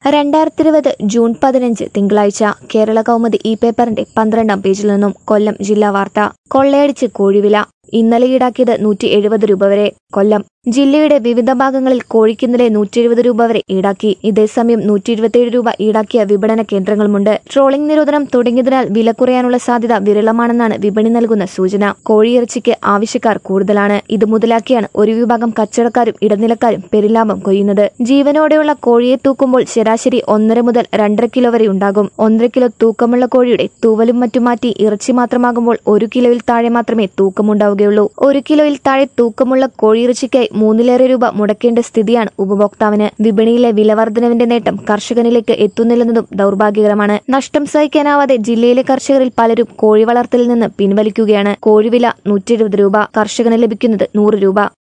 രണ്ടായിരത്തി ഇരുപത് ജൂൺ പതിനഞ്ച് തിങ്കളാഴ്ച കേരള കൗമുദി ഈ പേപ്പറിന്റെ പന്ത്രണ്ടാം പേജിൽ നിന്നും കൊല്ലം ജില്ലാ വാർത്ത കൊള്ളയടിച്ച് കോഴിവില ഇന്നലെ ഈടാക്കിയത് നൂറ്റി എഴുപത് രൂപ വരെ കൊല്ലം ജില്ലയുടെ വിവിധ ഭാഗങ്ങളിൽ കോഴിക്ക് ഇന്നലെ നൂറ്റി എഴുപത് രൂപ വരെ ഈടാക്കി ഇതേസമയം നൂറ്റി ഇരുപത്തിയേഴ് രൂപ ഈടാക്കിയ വിപണന കേന്ദ്രങ്ങളുമുണ്ട് ട്രോളിംഗ് നിരോധനം തുടങ്ങിയതിനാൽ വില കുറയാനുള്ള സാധ്യത വിരളമാണെന്നാണ് വിപണി നൽകുന്ന സൂചന കോഴിയിറച്ചിക്ക് ആവശ്യക്കാർ കൂടുതലാണ് ഇത് മുതലാക്കിയാണ് ഒരു വിഭാഗം കച്ചവടക്കാരും ഇടനിലക്കാരും പെരുലാഭം കൊയ്യുന്നത് ജീവനോടെയുള്ള കോഴിയെ തൂക്കുമ്പോൾ ശരാശരി ഒന്നര മുതൽ രണ്ടര കിലോ വരെ ഉണ്ടാകും ഒന്നര കിലോ തൂക്കമുള്ള കോഴിയുടെ തൂവലും മറ്റും മാറ്റി ഇറച്ചി മാത്രമാകുമ്പോൾ ഒരു കിലോയിൽ താഴെ മാത്രമേ തൂക്കമുണ്ടാവുകയുള്ളൂ ഒരു കിലോയിൽ താഴെ തൂക്കമുള്ള കോഴിയിറച്ചിക്കായി മൂന്നിലേറെ രൂപ മുടക്കേണ്ട സ്ഥിതിയാണ് ഉപഭോക്താവിന് വിപണിയിലെ വിലവർദ്ധനവിന്റെ നേട്ടം കർഷകനിലേക്ക് എത്തുന്നില്ലെന്നതും ദൗർഭാഗ്യകരമാണ് നഷ്ടം സഹിക്കാനാവാതെ ജില്ലയിലെ കർഷകരിൽ പലരും കോഴി വളർത്തലിൽ നിന്ന് പിൻവലിക്കുകയാണ് കോഴിവില നൂറ്റി രൂപ കർഷകന് ലഭിക്കുന്നത് നൂറ് രൂപ